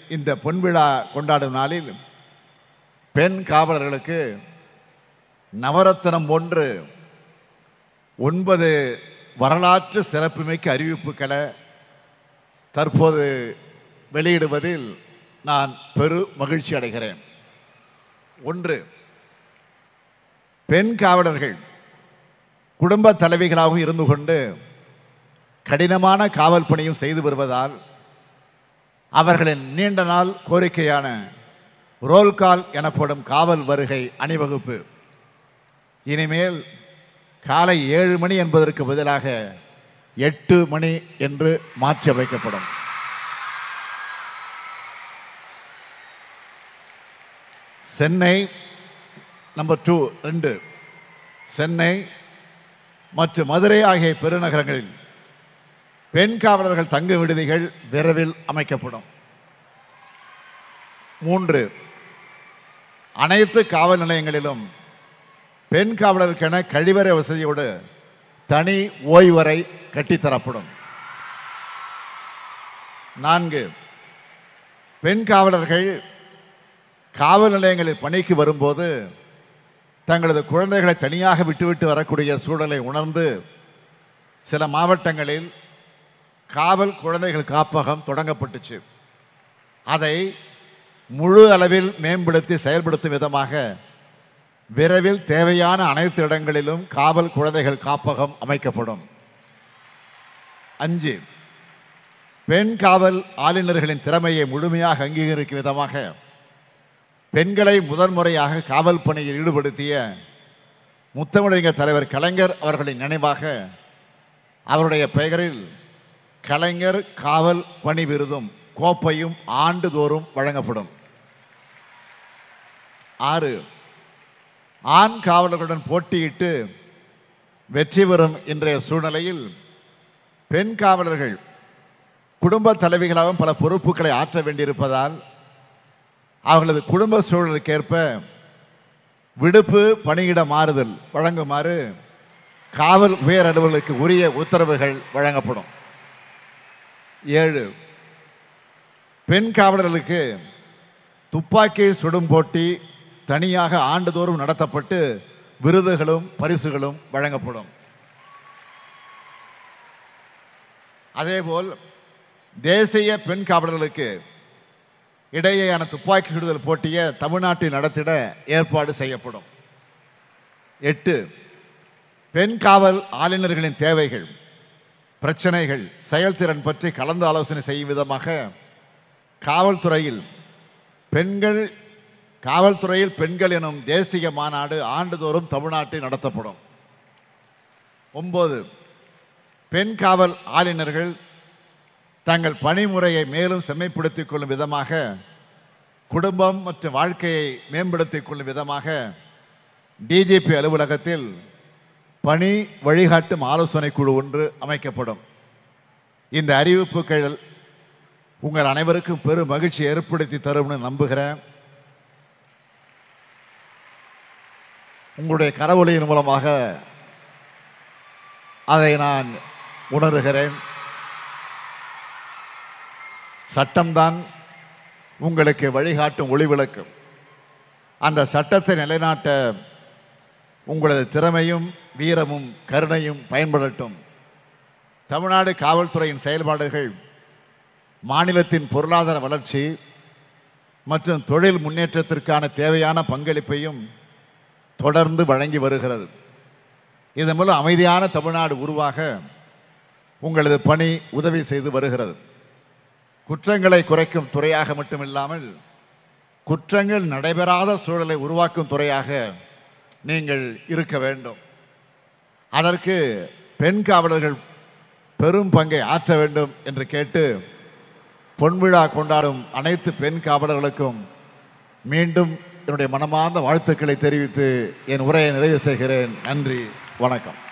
இந்த பொன்விழா கொண்டாடும் நாளில் பெண் காவலர்களுக்கு நவரத்னம் ஒன்று ஒன்பது வரலாற்று சிறப்புமிக்க அறிவிப்புகளை தற்போது வெளியிடுவதில் நான் பெரு மகிழ்ச்சி அடைகிறேன் ஒன்று பெண் காவலர்கள் குடும்ப தலைவிகளாகவும் இருந்து கொண்டு கடினமான காவல் பணியும் செய்து வருவதால் அவர்களின் நீண்ட நாள் கோரிக்கையான ரோல் கால் எனப்படும் காவல் வருகை அணிவகுப்பு இனிமேல் காலை ஏழு மணி என்பதற்கு பதிலாக எட்டு மணி என்று மாற்றி அமைக்கப்படும் சென்னை நம்பர் டூ ரெண்டு சென்னை மற்றும் மதுரை ஆகிய பெருநகரங்களில் பெண் காவலர்கள் தங்கு விடுதிகள் விரைவில் அமைக்கப்படும் மூன்று அனைத்து காவல் நிலையங்களிலும் பெண் காவலருக்கென கழிவறை வசதியோடு தனி ஓய்வறை கட்டித்தரப்படும் நான்கு பெண் காவலர்கள் காவல் நிலையங்களில் பணிக்கு வரும்போது தங்களது குழந்தைகளை தனியாக விட்டுவிட்டு வரக்கூடிய சூழலை உணர்ந்து சில மாவட்டங்களில் காவல் குழந்தைகள் காப்பகம் தொடங்கப்பட்டுச்சு அதை முழு அளவில் மேம்படுத்தி செயல்படுத்தும் விதமாக விரைவில் தேவையான அனைத்து இடங்களிலும் காவல் குழந்தைகள் காப்பகம் அமைக்கப்படும் அஞ்சு பெண் காவல் ஆளுநர்களின் திறமையை முழுமையாக அங்கீகரிக்கும் விதமாக பெண்களை முதன்முறையாக காவல் பணியில் ஈடுபடுத்திய முத்தமிழறிஞர் தலைவர் கலைஞர் அவர்களின் நினைவாக அவருடைய பெயரில் கலைஞர் காவல் பணி விருதும் கோப்பையும் ஆண்டுதோறும் வழங்கப்படும் ஆறு ஆண் காவலர்களுடன் போட்டியிட்டு வெற்றி பெறும் இன்றைய சூழ்நிலையில் பெண் காவலர்கள் குடும்ப தலைவிகளாகவும் பல பொறுப்புகளை ஆற்ற வேண்டியிருப்பதால் அவர்களது குடும்ப சூழலுக்கேற்ப விடுப்பு பணியிட மாறுதல் வழங்குமாறு காவல் உயர் அலுவலருக்கு உரிய உத்தரவுகள் வழங்கப்படும் ஏழு பெண் காவலர்களுக்கு துப்பாக்கி சுடும் போட்டி தனியாக ஆண்டுதோறும் நடத்தப்பட்டு விருதுகளும் பரிசுகளும் வழங்கப்படும் அதேபோல் தேசிய பெண் காவலர்களுக்கு இடையேயான துப்பாக்கி சுடுதல் போட்டியை தமிழ்நாட்டில் நடத்திட ஏற்பாடு செய்யப்படும் எட்டு பெண் காவல் ஆளுநர்களின் தேவைகள் பிரச்சனைகள் செயல்திறன் பற்றி கலந்து ஆலோசனை செய்யும் விதமாக காவல்துறையில் பெண்கள் காவல்துறையில் பெண்கள் எனும் தேசிய மாநாடு ஆண்டுதோறும் தமிழ்நாட்டில் நடத்தப்படும் ஒன்பது பெண் காவல் ஆளுநர்கள் தங்கள் பணிமுறையை மேலும் செம்மைப்படுத்திக் கொள்ளும் விதமாக குடும்பம் மற்றும் வாழ்க்கையை மேம்படுத்திக் கொள்ளும் விதமாக டிஜிபி அலுவலகத்தில் பணி வழிகாட்டும் ஆலோசனை குழு ஒன்று அமைக்கப்படும் இந்த அறிவிப்புகள் உங்கள் அனைவருக்கும் பெரும் மகிழ்ச்சி ஏற்படுத்தி தரும்னு நம்புகிறேன் உங்களுடைய கரவொலியின் மூலமாக அதை நான் உணர்கிறேன் சட்டம்தான் உங்களுக்கு வழிகாட்டும் ஒளிவிளக்கு அந்த சட்டத்தை நிலைநாட்ட உங்களது திறமையும் வீரமும் கருணையும் பயன்படட்டும் தமிழ்நாடு காவல்துறையின் செயல்பாடுகள் மாநிலத்தின் பொருளாதார வளர்ச்சி மற்றும் தொழில் முன்னேற்றத்திற்கான தேவையான பங்களிப்பையும் தொடர்ந்து வழங்கி வருகிறது இதன் மூலம் அமைதியான தமிழ்நாடு உருவாக உங்களது பணி உதவி செய்து வருகிறது குற்றங்களை குறைக்கும் துறையாக மட்டுமில்லாமல் குற்றங்கள் நடைபெறாத சூழலை உருவாக்கும் துறையாக நீங்கள் இருக்க வேண்டும் அதற்கு பெண் காவலர்கள் பெரும் பங்கை ஆற்ற வேண்டும் என்று கேட்டு பொன்விழா கொண்டாடும் அனைத்து பெண் காவலர்களுக்கும் மீண்டும் என்னுடைய மனமார்ந்த வாழ்த்துக்களை தெரிவித்து என் உரையை நிறைவு செய்கிறேன் நன்றி வணக்கம்